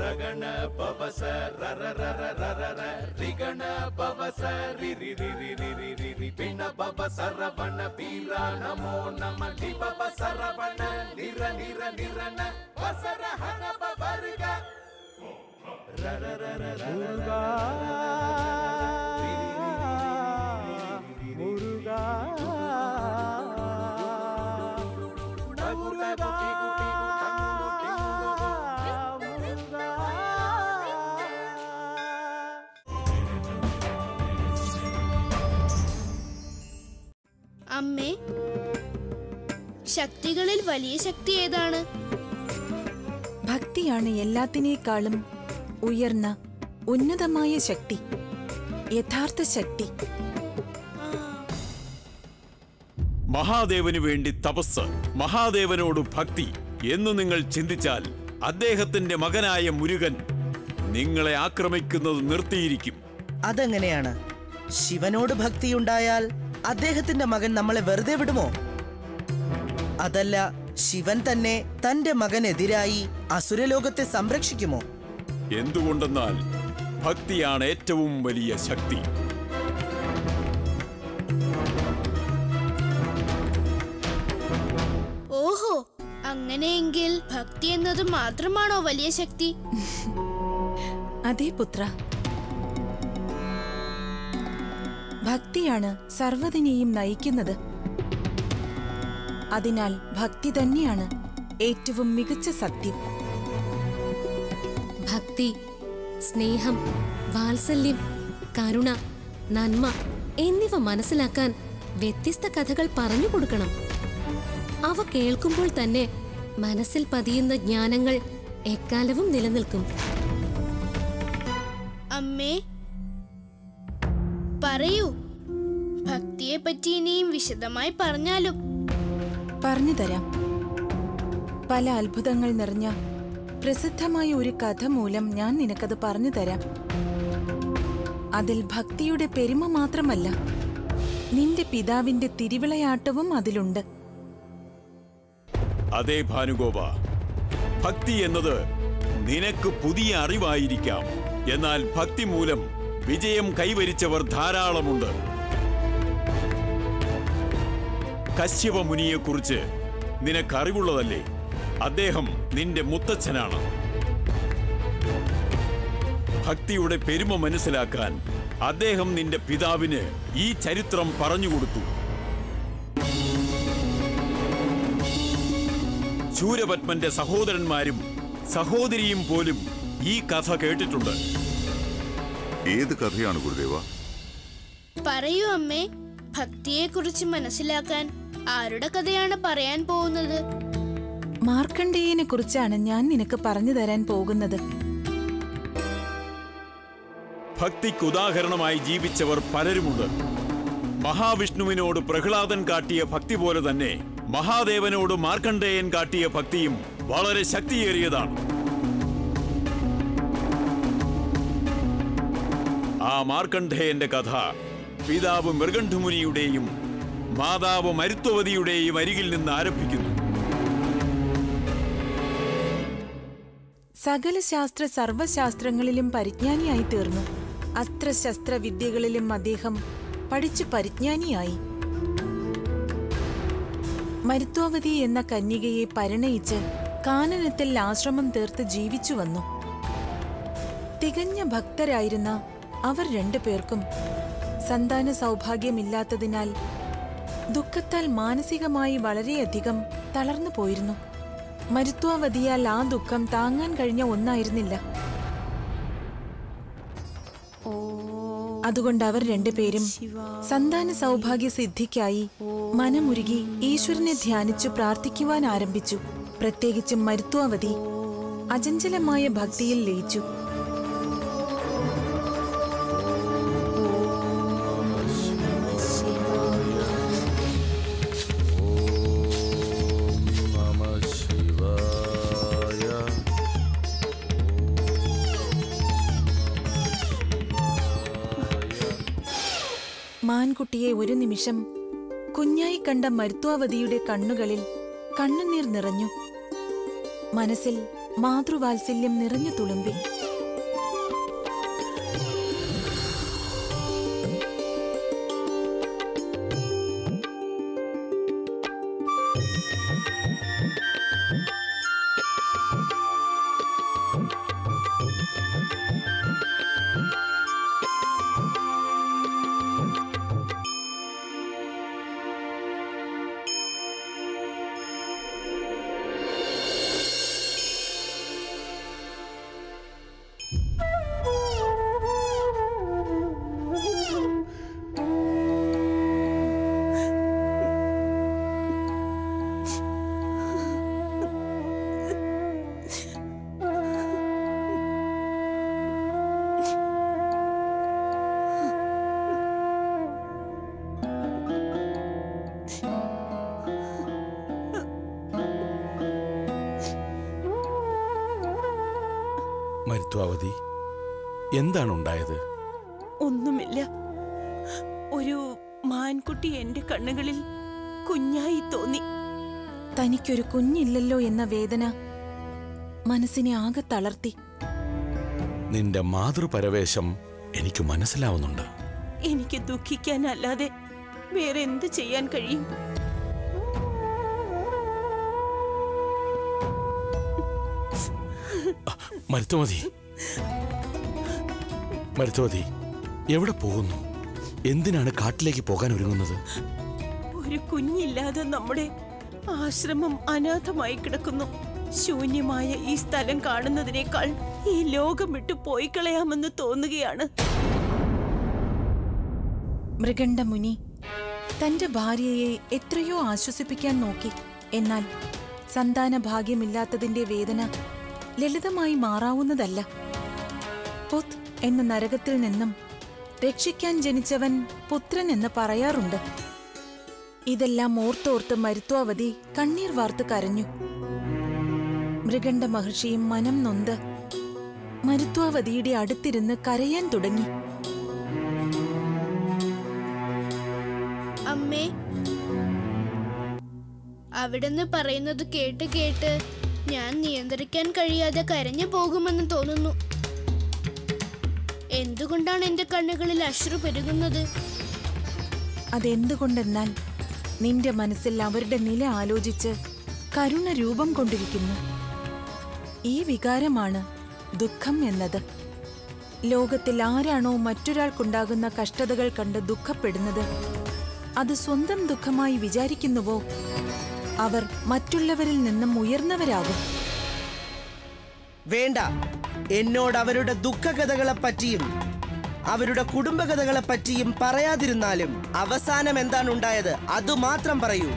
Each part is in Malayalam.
ರಗಣ ಪವಸ ರರ ರರ ರರ ರ ರಿಗಣ ಪವಸ ರಿ ರಿ ರಿ ರಿ ರಿ ರಿ ರಿ ರಿ ಪಿಣ ಪವ ಸರವಣ ವೀರ ನಮೋ ನಮ ಲಿ ಪವ ಸರವಣ ನಿರ ನಿರ ನಿರನ ವಸರ ಹನ ಪವರ್ಗ ರರ ರರ ರರ അമ്മേ ശക്തികളിൽ വലിയ ശക്തി ഏതാണ് ഭക്തിയാണ് എല്ലാത്തിനേക്കാളും ഉയർന്ന ഉന്നതമായ ശക്തി യഥാർത്ഥ ശക്തി മഹാദേവന് വേണ്ടി തപസ് മഹാദേവനോട് ഭക്തി എന്ന് നിങ്ങൾ ചിന്തിച്ചാൽ അദ്ദേഹത്തിന്റെ മകനായ മുരുകൻ നിങ്ങളെ ആക്രമിക്കുന്നത് നിർത്തിയിരിക്കും അതെങ്ങനെയാണ് ശിവനോട് ഭക്തിയുണ്ടായാൽ അദ്ദേഹത്തിന്റെ മകൻ നമ്മളെ വെറുതെ വിടുമോ അതല്ല ശിവൻ തന്നെ തന്റെ മകനെതിരായി അസുരലോകത്തെ സംരക്ഷിക്കുമോ എന്തുകൊണ്ടെന്നാൽ ഭക്തിയാണ് ഏറ്റവും വലിയ ശക്തി ഓഹോ അങ്ങനെയെങ്കിൽ ഭക്തി എന്നത് മാത്രമാണോ വലിയ ശക്തി അതേ പുത്ര ഭക്തിയാണ് സർവ്വതിനെയും നയിക്കുന്നത് അതിനാൽ ഭക്തി തന്നെയാണ് ഏറ്റവും മികച്ച സത്യം ഭക്തി സ്നേഹം വാത്സല്യം കരുണ നന്മ എന്നിവ മനസ്സിലാക്കാൻ വ്യത്യസ്ത കഥകൾ പറഞ്ഞു കൊടുക്കണം അവ കേൾക്കുമ്പോൾ തന്നെ മനസ്സിൽ പതിയുന്ന ജ്ഞാനങ്ങൾ എക്കാലവും നിലനിൽക്കും അമ്മേ പറയൂ ഭക്തിയെ പറ്റി ഇനിയും വിശദമായി പറഞ്ഞാലും പറഞ്ഞു തരാം പല അത്ഭുതങ്ങൾ നിറഞ്ഞ പ്രസിദ്ധമായ ഒരു കഥ മൂലം ഞാൻ നിനക്കത് പറഞ്ഞു തരാം അതിൽ ഭക്തിയുടെ പെരുമ മാത്രമല്ല നിന്റെ പിതാവിന്റെ തിരുവിളയാട്ടവും അതിലുണ്ട് അതേ ഭാനുഗോപ ഭക്തി എന്നത് നിനക്ക് പുതിയ അറിവായിരിക്കാം എന്നാൽ ഭക്തി മൂലം വിജയം കൈവരിച്ചവർ ധാരാളമുണ്ട് കശ്യപ മുനിയെക്കുറിച്ച് നിനക്കറിവുള്ളതല്ലേ അദ്ദേഹം നിന്റെ മുത്തച്ഛനാണ് ഭക്തിയുടെ പെരുമ മനസ്സിലാക്കാൻ അദ്ദേഹം നിന്റെ പിതാവിന് ഈ ചരിത്രം പറഞ്ഞുകൊടുത്തു ശൂരപത്മന്റെ സഹോദരന്മാരും സഹോദരിയും പോലും ഈ കഥ കേട്ടിട്ടുണ്ട് ഏത് കഥയാണ് ഗുരുദേവ പറയൂ അമ്മേ ഭക്തിയെക്കുറിച്ച് മനസ്സിലാക്കാൻ ആരുടെ കഥയാണ് പറയാൻ പോകുന്നത് മാർക്കണ്ഡേയനെ കുറിച്ചാണ് ഞാൻ നിനക്ക് പറഞ്ഞു തരാൻ പോകുന്നത് ഭക്തിക്ക് ഉദാഹരണമായി ജീവിച്ചവർ പലരുമുണ്ട് മഹാവിഷ്ണുവിനോട് പ്രഹ്ലാദൻ കാട്ടിയ ഭക്തി പോലെ തന്നെ മഹാദേവനോട് മാർക്കണ്ഡേയൻ കാട്ടിയ ഭക്തിയും വളരെ ശക്തിയേറിയതാണ് ആ മാർക്കണ്ഡേയന്റെ കഥ പിതാവ് മൃഗണ്ഠുമുനിയുടെയും മാതാവ് മരുത്വവതിയുടെയും അരികിൽ നിന്ന് ആരംഭിക്കുന്നു സകല ശാസ്ത്ര സർവശാസ്ത്രങ്ങളിലും പരിജ്ഞാനിയായി തീർന്നു അസ്ത്രശസ്ത്ര വിദ്യകളിലും അദ്ദേഹം പഠിച്ചു പരിജ്ഞാനിയായി മരുത്വാവതി എന്ന കന്യകയെ പരിണയിച്ച് കാനനത്തിൽ ആശ്രമം തീർത്ത് ജീവിച്ചു വന്നു തികഞ്ഞ ഭക്തരായിരുന്ന അവർ രണ്ടുപേർക്കും സന്താന സൗഭാഗ്യമില്ലാത്തതിനാൽ ദുഃഖത്താൽ മാനസികമായി വളരെയധികം തളർന്നു പോയിരുന്നു മരുത്വാവതിയാൽ ആ ദുഃഖം താങ്ങാൻ കഴിഞ്ഞ ഒന്നായിരുന്നില്ല അതുകൊണ്ട് അവർ രണ്ടുപേരും സന്താന സൗഭാഗ്യ സിദ്ധിക്കായി മനമുരുകി ഈശ്വരനെ ധ്യാനിച്ചു പ്രാർത്ഥിക്കുവാൻ ആരംഭിച്ചു പ്രത്യേകിച്ചും മരുത്വാവതി അചഞ്ചലമായ ഭക്തിയിൽ ലയിച്ചു മാൻകുട്ടിയെ ഒരു നിമിഷം കുഞ്ഞായി കണ്ട മരുത്വാവതിയുടെ കണ്ണുകളിൽ കണ്ണുനീർ നിറഞ്ഞു മനസ്സിൽ മാതൃവാത്സല്യം നിറഞ്ഞു തുളുമ്പി മരുത്വാവതി എന്താണ് ഉണ്ടായത് ഒന്നുമില്ല ഒരു മാൻകുട്ടി എന്റെ കണ്ണുകളിൽ കുഞ്ഞായി തോന്നി തനിക്കൊരു കുഞ്ഞില്ലല്ലോ എന്ന വേദന മനസ്സിനെ ആകെ തളർത്തി നിന്റെ മാതൃപരവേശം എനിക്ക് മനസ്സിലാവുന്നുണ്ട് എനിക്ക് ദുഃഖിക്കാനല്ലാതെ വേറെ എന്ത് ചെയ്യാൻ കഴിയും മരുത്തുമതി മരുത്തുമതി എവിടെ പോകുന്നു എന്തിനാണ് കാട്ടിലേക്ക് പോകാൻ ഒരുങ്ങുന്നത് ഒരു കുഞ്ഞില്ലാതെ നമ്മുടെ ആശ്രമം അനാഥമായി കിടക്കുന്നു ശൂന്യമായ ഈ സ്ഥലം കാണുന്നതിനേക്കാൾ ഈ ലോകം വിട്ടു പോയി കളയാമെന്ന് തോന്നുകയാണ് മൃഗണ്ഡമുനി തന്റെ ഭാര്യയെ എത്രയോ ആശ്വസിപ്പിക്കാൻ നോക്കി എന്നാൽ സന്താന ഭാഗ്യമില്ലാത്തതിന്റെ വേദന ലളിതമായി മാറാവുന്നതല്ല പുത് എന്ന നരകത്തിൽ നിന്നും രക്ഷിക്കാൻ ജനിച്ചവൻ പുത്രൻ എന്ന് പറയാറുണ്ട് ഇതെല്ലാം ഓർത്തോർത്ത് മരുത്വാവതി കണ്ണീർ വാർത്ത് കരഞ്ഞു മൃഗണ്ഡ മഹർഷിയും മനം നൊന്ത് മരുത്വാവതിയുടെ അടുത്തിരുന്ന് കരയാൻ തുടങ്ങി അമ്മേ അവിടുന്ന് പറയുന്നത് കേട്ട് കേട്ട് ഞാൻ നിയന്ത്രിക്കാൻ കഴിയാതെ കരഞ്ഞു പോകുമെന്ന് തോന്നുന്നു എന്തുകൊണ്ടാണ് എന്റെ കണ്ണുകളിൽ അശ്രു പെരുകുന്നത് അതെന്തുകൊണ്ടെന്നാൽ നിന്റെ മനസ്സിൽ അവരുടെ നില ആലോചിച്ച് കരുണ രൂപം കൊണ്ടിരിക്കുന്നു ഈ വികാരമാണ് ദുഃഖം എന്നത് ലോകത്തിൽ ആരാണോ മറ്റൊരാൾക്കുണ്ടാകുന്ന കഷ്ടതകൾ കണ്ട് ദുഃഖപ്പെടുന്നത് അത് സ്വന്തം ദുഃഖമായി വിചാരിക്കുന്നുവോ അവർ മറ്റുള്ളവരിൽ നിന്നും ഉയർന്നവരാകും വേണ്ട എന്നോട് അവരുടെ ദുഃഖകഥകളെ പറ്റിയും അവരുടെ കുടുംബകഥകളെ പറ്റിയും പറയാതിരുന്നാലും അവസാനം എന്താണ് ഉണ്ടായത് അതുമാത്രം പറയൂ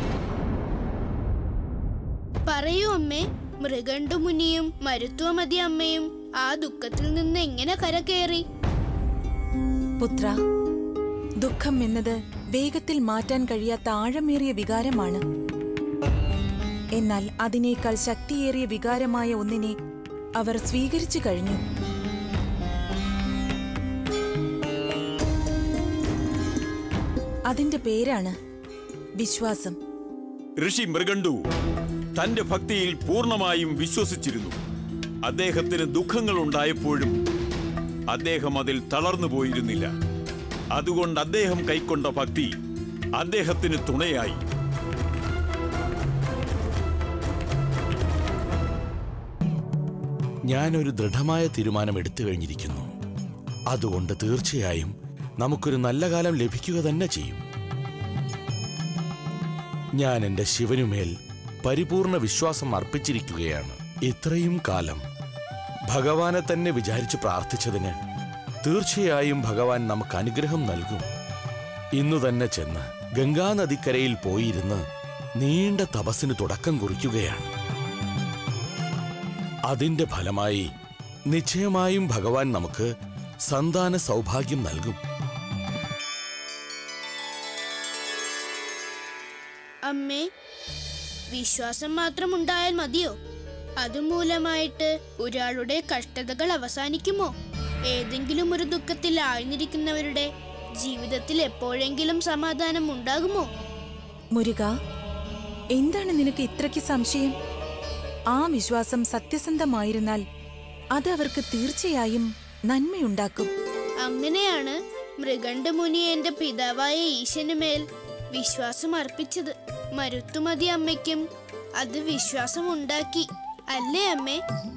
പറയൂ അമ്മേ മൃഗണ്ടുമുനിയും മരുത്വമതി അമ്മയും ആ ദുഃഖത്തിൽ നിന്ന് എങ്ങനെ കരകയറി പുത്ര ദുഃഖം എന്നത് വേഗത്തിൽ മാറ്റാൻ കഴിയാത്ത ആഴമേറിയ വികാരമാണ് എന്നാൽ അതിനേക്കാൾ ശക്തിയേറിയ വികാരമായ ഒന്നിനെ അവർ സ്വീകരിച്ചു കഴിഞ്ഞു അതിന്റെ പേരാണ് വിശ്വാസം ഋഷി മൃഗണ്ടു തന്റെ ഭക്തിയിൽ പൂർണ്ണമായും വിശ്വസിച്ചിരുന്നു അദ്ദേഹത്തിന് ദുഃഖങ്ങൾ ഉണ്ടായപ്പോഴും അദ്ദേഹം അതിൽ തളർന്നു പോയിരുന്നില്ല അതുകൊണ്ട് അദ്ദേഹം കൈക്കൊണ്ട ഭക്തി അദ്ദേഹത്തിന് തുണയായി ഞാനൊരു ദൃഢമായ തീരുമാനം എടുത്തു കഴിഞ്ഞിരിക്കുന്നു അതുകൊണ്ട് തീർച്ചയായും നമുക്കൊരു നല്ല കാലം ലഭിക്കുക തന്നെ ചെയ്യും ഞാൻ എന്റെ ശിവനുമേൽ പരിപൂർണ വിശ്വാസം അർപ്പിച്ചിരിക്കുകയാണ് ഇത്രയും കാലം ഭഗവാനെ തന്നെ വിചാരിച്ച് പ്രാർത്ഥിച്ചതിന് തീർച്ചയായും ഭഗവാൻ നമുക്ക് അനുഗ്രഹം നൽകും ഇന്നു തന്നെ ചെന്ന് ഗംഗാനദിക്കരയിൽ പോയിരുന്ന് നീണ്ട തപസ്സിന് തുടക്കം കുറിക്കുകയാണ് അതിന്റെ ഫലമായി നിശ്ചയമായും ഭഗവാൻ നമുക്ക് സന്താന സൗഭാഗ്യം നൽകും അമ്മേ വിശ്വാസം മാത്രം ഉണ്ടായാൽ മതിയോ അതുമൂലമായിട്ട് ഒരാളുടെ കഷ്ടതകൾ അവസാനിക്കുമോ ഏതെങ്കിലും ഒരു ദുഃഖത്തിൽ ആഴ്ന്നിരിക്കുന്നവരുടെ ജീവിതത്തിൽ എപ്പോഴെങ്കിലും സമാധാനം ഉണ്ടാകുമോ മുരുക എന്താണ് നിനക്ക് ഇത്രയ്ക്ക് സംശയം ആ വിശ്വാസം സത്യസന്ധമായിരുന്നാൽ അത് അവർക്ക് തീർച്ചയായും നന്മയുണ്ടാക്കും അങ്ങനെയാണ് മൃഗണ്ഡമുനി എന്റെ പിതാവായ ഈശനുമേൽ വിശ്വാസം അർപ്പിച്ചത് മരുത്തുമതി അമ്മയ്ക്കും അത് വിശ്വാസമുണ്ടാക്കി അല്ലേ അമ്മേ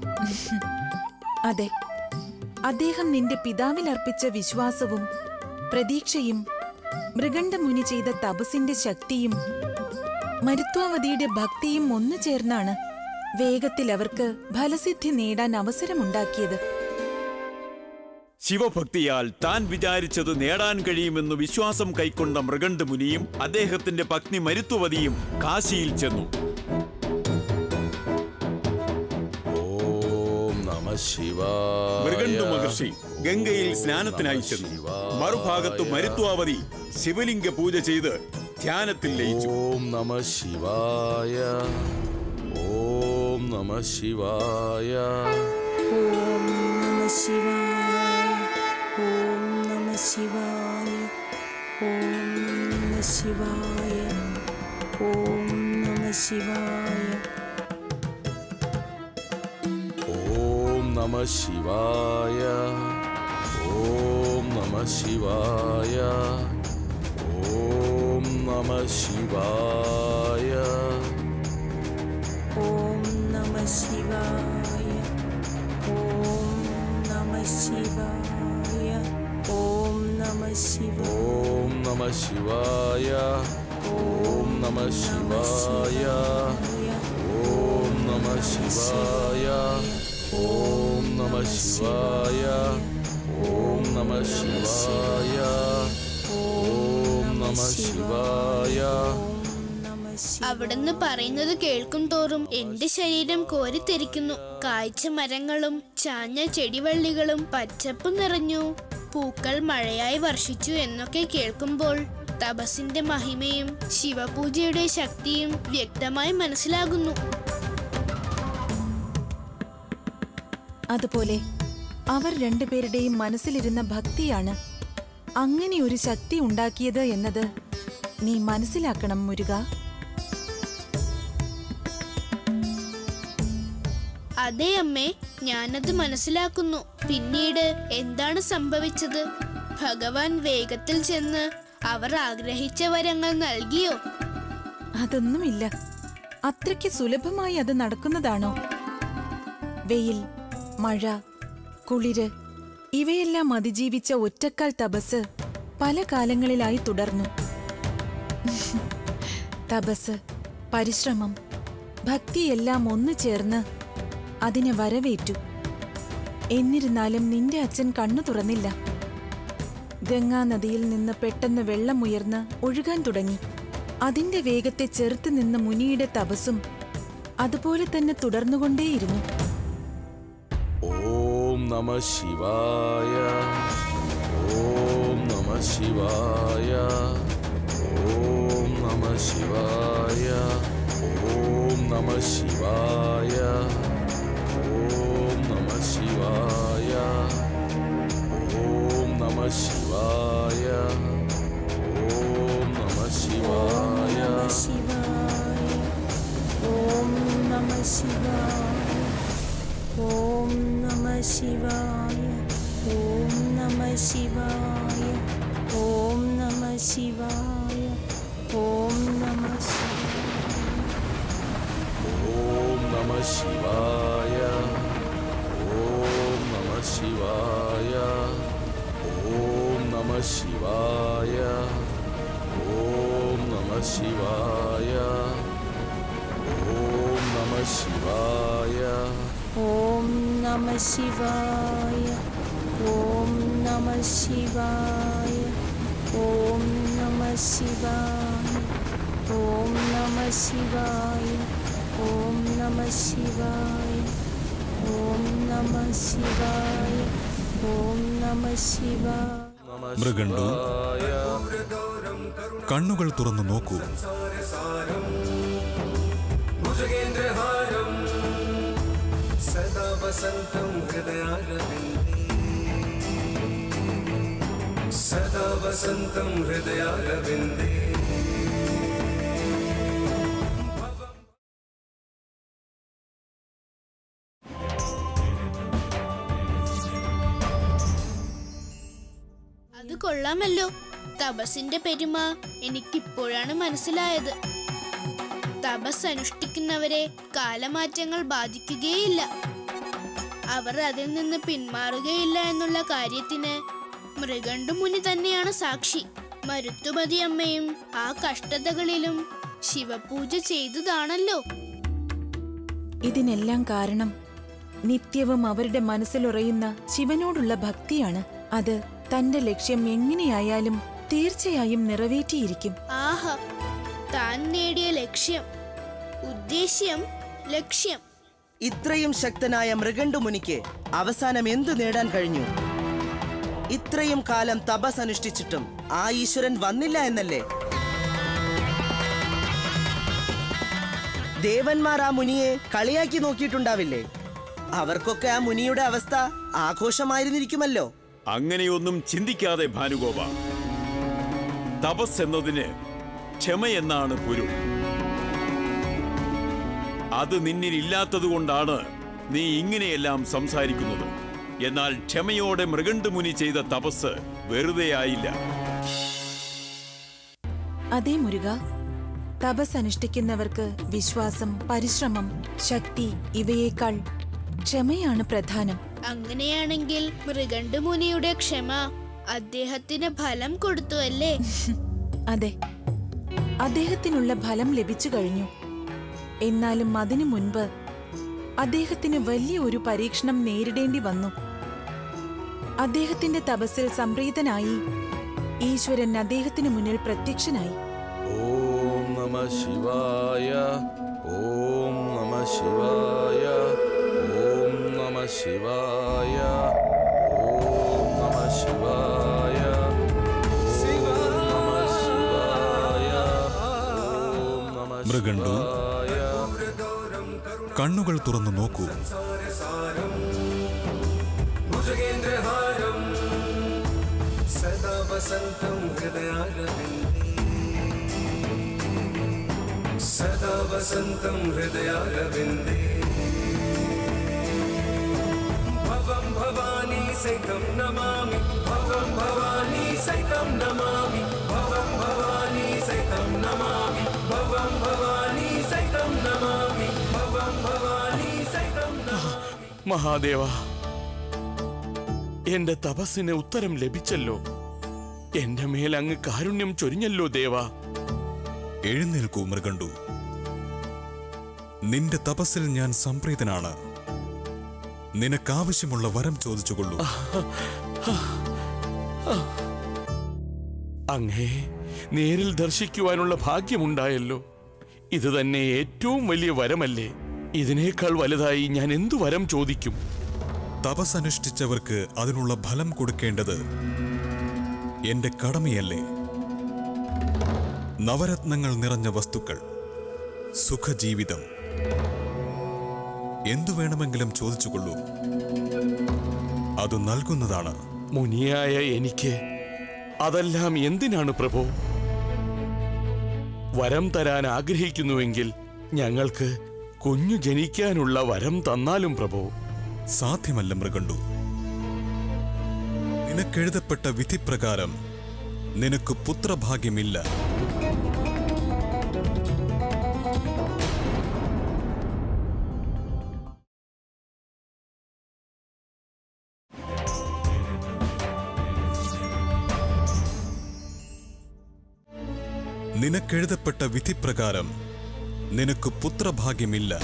അതെ അദ്ദേഹം നിന്റെ പിതാവിൽ അർപ്പിച്ച വിശ്വാസവും പ്രതീക്ഷയും മൃഗണ്ഡമുനി ചെയ്ത തപസിന്റെ ശക്തിയും മരുത്വാവതിയുടെ ഭക്തിയും ഒന്നു ചേർന്നാണ് വേഗത്തിൽ അവർക്ക് ഫലസിദ്ധി നേടാൻ അവസരമുണ്ടാക്കിയത് ശിവഭക്തിയാൽ താൻ വിചാരിച്ചത് നേടാൻ കഴിയുമെന്ന് വിശ്വാസം കൈക്കൊണ്ട മൃഗണ്ട് മുനിയും അദ്ദേഹത്തിന്റെ പത്നി മരുത്വവതിയും കാശിയിൽ ചെന്നു ഓം നമ ശിവായ മൃഗണ്ടു മഹർഷി ഗംഗയിൽ സ്നാനത്തിനായി ചെന്നു മറുഭാഗത്തു മരുത്വാവതി ശിവലിംഗ പൂജ ചെയ്ത് ധ്യാനത്തിൽ ലയിച്ചു ഓം നമ ശിവായ ഓം നമ ശിവായ ഓം നമ ശിവായ ഓം നമ ശിവായ ഓം നമ ശിവായ ഓം നമ ശിവായ ഓം നമ ശിവായ ഓം നമ ശിവായ ഓം നമ ശിവായ ഓം നമ ശിവായ ഓം നമ ശിവായ ഓം നമ ശിവായ ഓം നമ ശിവായ ഓം നമ ശിവായ ഓം നമ ശിവായ ഓം നമ ശിവായ ഓം നമ ശിവായ ഓം നമ ശിവായ അവിടുന്ന് പറയുന്നത് കേൾക്കും തോറും എന്റെ ശരീരം കോരിത്തെരിക്കുന്നു കായ്ച്ച മരങ്ങളും ചാഞ്ഞ ചെടിവള്ളികളും പച്ചപ്പ് നിറഞ്ഞു പൂക്കൾ മഴയായി വർഷിച്ചു എന്നൊക്കെ കേൾക്കുമ്പോൾ തപസിന്റെ മഹിമയും ശിവപൂജയുടെ ശക്തിയും വ്യക്തമായി മനസ്സിലാകുന്നു അതുപോലെ അവർ രണ്ടുപേരുടെയും മനസ്സിലിരുന്ന ഭക്തിയാണ് അങ്ങനെ ഒരു ശക്തി ഉണ്ടാക്കിയത് എന്നത് നീ മനസ്സിലാക്കണം മുരുക അതെ അമ്മേ ഞാനത് മനസ്സിലാക്കുന്നു പിന്നീട് എന്താണ് സംഭവിച്ചത് ഭഗവാൻ വേഗത്തിൽ ചെന്ന് അവർ ആഗ്രഹിച്ച വരങ്ങൾ നൽകിയോ അതൊന്നുമില്ല അത്രയ്ക്ക് സുലഭമായി അത് നടക്കുന്നതാണോ വെയിൽ മഴ കുളിര് ഇവയെല്ലാം അതിജീവിച്ച ഒറ്റക്കാൽ തപസ് പല കാലങ്ങളിലായി തുടർന്നു തപസ് പരിശ്രമം ഭക്തിയെല്ലാം ഒന്നു ചേർന്ന് അതിനെ വരവേറ്റു എന്നിരുന്നാലും നിന്റെ അച്ഛൻ കണ്ണു തുറന്നില്ല ഗംഗാനദിയിൽ നിന്ന് പെട്ടെന്ന് വെള്ളമുയർന്ന് ഒഴുകാൻ തുടങ്ങി അതിന്റെ വേഗത്തെ ചെറുത്ത് നിന്ന മുനിയുടെ തപസ്സും അതുപോലെ തന്നെ തുടർന്നുകൊണ്ടേയിരുന്നു ഓം നമ ശിവായ ഓം നമ ശിവായ ഓം നമ ശിവായ ഓം നമ ശിവായ ഓം നമ ശിവായ ഓം നമ ശിവായ ഓം നമ ശിവായ ഓം നമ ശിവായ ഓം നമ ശിവായ ഓം നമ ശിവായ ഓം നമ ശിവായ ഓം നമ ഓം നമ ശിവായ ഓം നമ ശിവായ ഓം നമ ശിവായ ഓം നമ ശിവായ ഓം നമ ശിവായ ഓം നമ ശിവായ ഓം നമ ശിവായ ഓം നമ ശിവായ ഓം നമ ശിവായ ഓം നമ ശിവായ ഓം നമ ശിവായ ഓം നമ ശിവായ മൃഗണ്ടു കണ്ണുകൾ തുറന്നു നോക്കൂ ഭുജഗേന്ദ്രഹാരം സദാ വസന്തം ഹൃദയാരവിന്ദേ സദാ വസന്തം ഹൃദയാരവിന്ദേ കൊള്ളാമല്ലോ തപസിന്റെ പെരുമ എനിക്കിപ്പോഴാണ് മനസ്സിലായത് തപസ് അനുഷ്ഠിക്കുന്നവരെ കാലമാറ്റങ്ങൾ ബാധിക്കുകയില്ല അവർ അതിൽ നിന്ന് പിന്മാറുകയില്ല എന്നുള്ള കാര്യത്തിന് മൃഗണ്ടു മുനി തന്നെയാണ് സാക്ഷി മരുത്തുമതി അമ്മയും ആ കഷ്ടതകളിലും ശിവപൂജ ചെയ്തതാണല്ലോ ഇതിനെല്ലാം കാരണം നിത്യവും അവരുടെ മനസ്സിലുറയുന്ന ശിവനോടുള്ള ഭക്തിയാണ് അത് തന്റെ ലക്ഷ്യം എങ്ങനെയായാലും തീർച്ചയായും നിറവേറ്റിയിരിക്കും ആഹ താൻ നേടിയ ലക്ഷ്യം ഉദ്ദേശ്യം ലക്ഷ്യം ഇത്രയും ശക്തനായ മൃഗണ്ടു മുനിക്ക് അവസാനം എന്തു നേടാൻ കഴിഞ്ഞു ഇത്രയും കാലം തപസ് അനുഷ്ഠിച്ചിട്ടും ആ ഈശ്വരൻ വന്നില്ല എന്നല്ലേ ദേവന്മാർ ആ മുനിയെ കളിയാക്കി നോക്കിയിട്ടുണ്ടാവില്ലേ അവർക്കൊക്കെ ആ മുനിയുടെ അവസ്ഥ ആഘോഷമായിരുന്നിരിക്കുമല്ലോ അങ്ങനെയൊന്നും ചിന്തിക്കാതെ ഭാനുഗോപ തപസ് എന്നതിന് ക്ഷമയെന്നാണ് പൊരുൾ അത് നിന്നിൽ ഇല്ലാത്തതുകൊണ്ടാണ് നീ ഇങ്ങനെയെല്ലാം സംസാരിക്കുന്നത് എന്നാൽ ക്ഷമയോടെ മൃഗണ്ടുമുനി ചെയ്ത തപസ് വെറുതെ ആയില്ല അതേ മുരുക തപസ് അനുഷ്ഠിക്കുന്നവർക്ക് വിശ്വാസം പരിശ്രമം ശക്തി ഇവയേക്കാൾ ക്ഷമയാണ് പ്രധാനം അങ്ങനെയാണെങ്കിൽ മൃഗണ്ടു മുനിയുടെ ക്ഷമ അദ്ദേഹത്തിന് ഫലം കൊടുത്തു അല്ലേ അതെ അദ്ദേഹത്തിനുള്ള ഫലം ലഭിച്ചു കഴിഞ്ഞു എന്നാലും അതിനു മുൻപ് അദ്ദേഹത്തിന് വലിയ ഒരു പരീക്ഷണം നേരിടേണ്ടി വന്നു അദ്ദേഹത്തിന്റെ തപസ്സിൽ സംപ്രീതനായി ഈശ്വരൻ അദ്ദേഹത്തിന് മുന്നിൽ പ്രത്യക്ഷനായി ഓം നമ ശിവായ ഓം നമ ശിവായ ഓം നമ ശിവായ ഓം നമ ശിവായ ഓം നമ ശിവായ ഓം നമ മൃഗണ്ടു കണ്ണുകൾ തുറന്നു നോക്കൂ ഭുജഗേന്ദ്രഹാരം സദാ വസന്തം ഹൃദയാരവിന്ദേ സദാ വസന്തം ഹൃദയാരവിന്ദേ ഭവം ഭവാനി സൈതം നമാമി ഭവം ഭവാനി സൈതം നമാമി ഭവം ഭവാനി സൈതം നമാമി ഭവം ഭവാനി സൈതം നമാമി ഭവം ഭവാനി സൈതം നമാമി മഹാദേവ എന്റെ തപസ്സിന് ഉത്തരം ലഭിച്ചല്ലോ എന്റെ മേൽ അങ്ങ് കാരുണ്യം ചൊരിഞ്ഞല്ലോ ദേവ എഴുന്നേൽക്കൂ മൃഗണ്ടു നിന്റെ തപസ്സിൽ ഞാൻ സംപ്രീതനാണ് നിനക്കാവശ്യമുള്ള വരം ചോദിച്ചുകൊള്ളൂ അങ്ങേ നേരിൽ ദർശിക്കുവാനുള്ള ഭാഗ്യമുണ്ടായല്ലോ ഇത് തന്നെ ഏറ്റവും വലിയ വരമല്ലേ ഇതിനേക്കാൾ വലുതായി ഞാൻ എന്തു വരം ചോദിക്കും തപസ്സനുഷ്ഠിച്ചവർക്ക് അതിനുള്ള ഫലം കൊടുക്കേണ്ടത് എന്റെ കടമയല്ലേ നവരത്നങ്ങൾ നിറഞ്ഞ വസ്തുക്കൾ സുഖജീവിതം എന്തു വേണമെങ്കിലും ചോദിച്ചുകൊള്ളൂ അത് നൽകുന്നതാണ് മുനിയായ എനിക്ക് അതെല്ലാം എന്തിനാണ് പ്രഭു വരം തരാൻ ആഗ്രഹിക്കുന്നുവെങ്കിൽ ഞങ്ങൾക്ക് കുഞ്ഞു ജനിക്കാനുള്ള വരം തന്നാലും പ്രഭു സാധ്യമല്ല മൃഗണ്ടു നിനക്കെഴുതപ്പെട്ട വിധിപ്രകാരം നിനക്ക് പുത്രഭാഗ്യമില്ല നിനക്കെഴുതപ്പെട്ട വിധിപ്രകാരം നിനക്ക് പുത്രഭാഗ്യമില്ല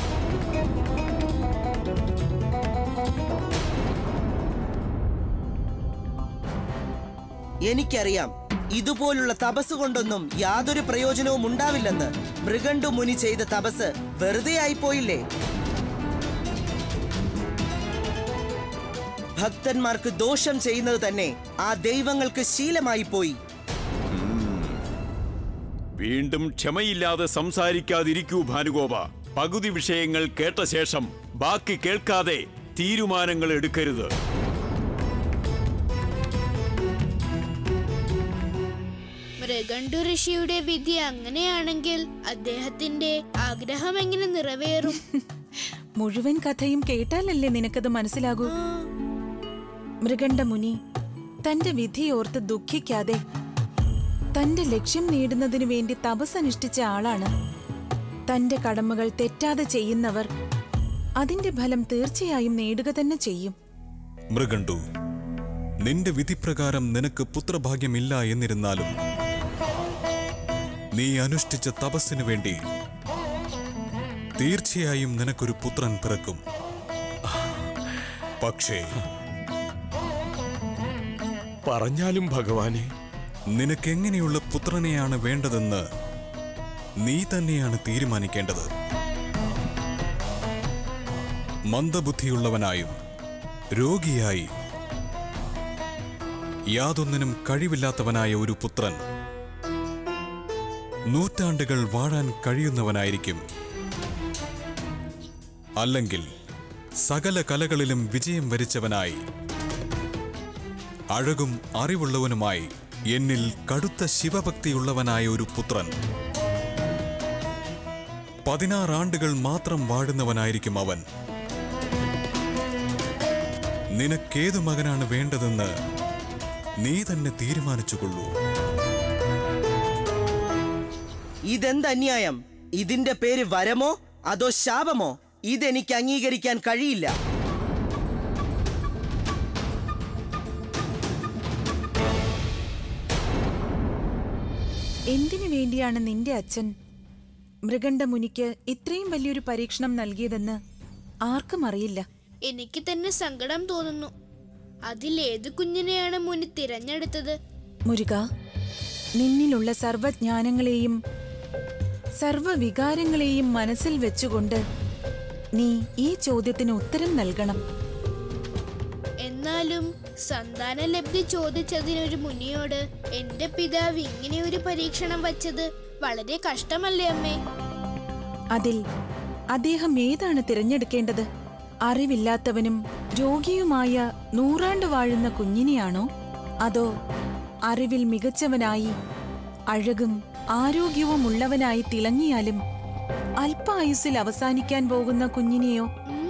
എനിക്കറിയാം ഇതുപോലുള്ള തപസ് കൊണ്ടൊന്നും യാതൊരു പ്രയോജനവും ഉണ്ടാവില്ലെന്ന് മൃഗണ്ടു മുനി ചെയ്ത തപസ് വെറുതെ ആയിപ്പോയില്ലേ ഭക്തന്മാർക്ക് ദോഷം ചെയ്യുന്നത് തന്നെ ആ ദൈവങ്ങൾക്ക് ശീലമായി പോയി വീണ്ടും ക്ഷമയില്ലാതെ സംസാരിക്കാതിരിക്കൂ ഭാനുഗോപ പകുതി വിഷയങ്ങൾ കേട്ട ശേഷം ബാക്കി കേൾക്കാതെ തീരുമാനങ്ങൾ എടുക്കരുത് മൃഗണ്ടു ഋഷിയുടെ വിധി അങ്ങനെയാണെങ്കിൽ അദ്ദേഹത്തിന്റെ ആഗ്രഹം എങ്ങനെ നിറവേറും മുഴുവൻ കഥയും കേട്ടാലല്ലേ നിനക്കത് മനസ്സിലാകൂ മൃഗണ്ഡ മുനി തന്റെ വിധിയോർത്ത് ദുഃഖിക്കാതെ തന്റെ ലക്ഷ്യം നേടുന്നതിനു വേണ്ടി തപസ്സനുഷ്ഠിച്ച ആളാണ് തന്റെ കടമകൾ തെറ്റാതെ ചെയ്യുന്നവർ അതിന്റെ ഫലം തീർച്ചയായും നേടുക തന്നെ ചെയ്യും മൃഗണ്ടു നിന്റെ വിധിപ്രകാരം നിനക്ക് പുത്രഭാഗ്യമില്ല എന്നിരുന്നാലും നീ അനുഷ്ഠിച്ച തപസ്സിനു വേണ്ടി തീർച്ചയായും നിനക്കൊരു പുത്രൻ പിറക്കും പക്ഷേ പറഞ്ഞാലും ഭഗവാനെ നിനക്കെങ്ങനെയുള്ള പുത്രനെയാണ് വേണ്ടതെന്ന് നീ തന്നെയാണ് തീരുമാനിക്കേണ്ടത് മന്ദബുദ്ധിയുള്ളവനായും രോഗിയായി യാതൊന്നിനും കഴിവില്ലാത്തവനായ ഒരു പുത്രൻ നൂറ്റാണ്ടുകൾ വാഴാൻ കഴിയുന്നവനായിരിക്കും അല്ലെങ്കിൽ സകല കലകളിലും വിജയം വരിച്ചവനായി അഴകും അറിവുള്ളവനുമായി എന്നിൽ കടുത്ത ശിവഭക്തിയുള്ളവനായ ഒരു പുത്രൻ പതിനാറാണ്ടുകൾ മാത്രം വാഴുന്നവനായിരിക്കും അവൻ നിനക്കേതു മകനാണ് വേണ്ടതെന്ന് നീ തന്നെ തീരുമാനിച്ചുകൊള്ളൂ ഇതെന്ത് അന്യായം ഇതിന്റെ പേര് വരമോ അതോ ശാപമോ ഇതെനിക്ക് അംഗീകരിക്കാൻ കഴിയില്ല എന്തിനു വേണ്ടിയാണ് നിന്റെ അച്ഛൻ മൃഗണ്ഡമുനിക്ക് ഇത്രയും വലിയൊരു പരീക്ഷണം നൽകിയതെന്ന് ആർക്കും അറിയില്ല എനിക്ക് തന്നെ സങ്കടം തോന്നുന്നു അതിലേത് കുഞ്ഞിനെയാണ് മുനി തിരഞ്ഞെടുത്തത് മുരുക നിന്നിലുള്ള സർവജ്ഞാനങ്ങളെയും സർവവികാരങ്ങളെയും മനസ്സിൽ വെച്ചുകൊണ്ട് നീ ഈ ചോദ്യത്തിന് ഉത്തരം നൽകണം എന്നാലും സന്താന ലബ്ധി ചോദിച്ചതിനൊരു മുനിയോട് എന്റെ പിതാവ് ഇങ്ങനെ ഒരു പരീക്ഷണം വച്ചത് വളരെ കഷ്ടമല്ലേ അമ്മേ അതിൽ അദ്ദേഹം ഏതാണ് തിരഞ്ഞെടുക്കേണ്ടത് അറിവില്ലാത്തവനും രോഗിയുമായ നൂറാണ്ട് വാഴുന്ന കുഞ്ഞിനെയാണോ അതോ അറിവിൽ മികച്ചവനായി അഴകും ആരോഗ്യവും ഉള്ളവനായി തിളങ്ങിയാലും അല്പായുസിൽ അവസാനിക്കാൻ പോകുന്ന കുഞ്ഞിനെയോ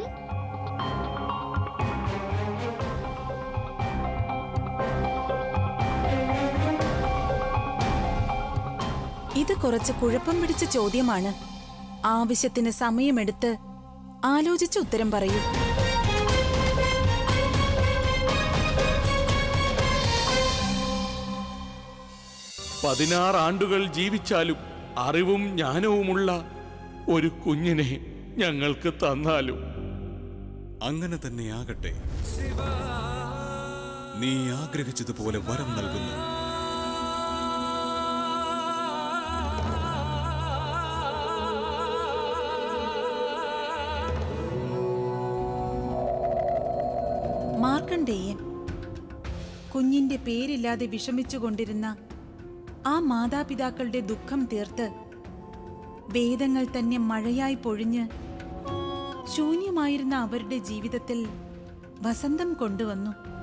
ഇത് കുറച്ച് കുഴപ്പം പിടിച്ച ചോദ്യമാണ് ആവശ്യത്തിന് സമയമെടുത്ത് ആലോചിച്ച് ഉത്തരം പറയൂ പതിനാറ് ആണ്ടുകൾ ജീവിച്ചാലും അറിവും ജ്ഞാനവുമുള്ള ഒരു കുഞ്ഞിനെ ഞങ്ങൾക്ക് തന്നാലും അങ്ങനെ തന്നെ ആകട്ടെ നീ ആഗ്രഹിച്ചതുപോലെ വരം നൽകുന്നു മാർക്കണ്ഡേയൻ കുഞ്ഞിന്റെ പേരില്ലാതെ വിഷമിച്ചുകൊണ്ടിരുന്ന ആ മാതാപിതാക്കളുടെ ദുഃഖം തീർത്ത് വേദങ്ങൾ തന്നെ മഴയായി പൊഴിഞ്ഞ് ശൂന്യമായിരുന്ന അവരുടെ ജീവിതത്തിൽ വസന്തം കൊണ്ടുവന്നു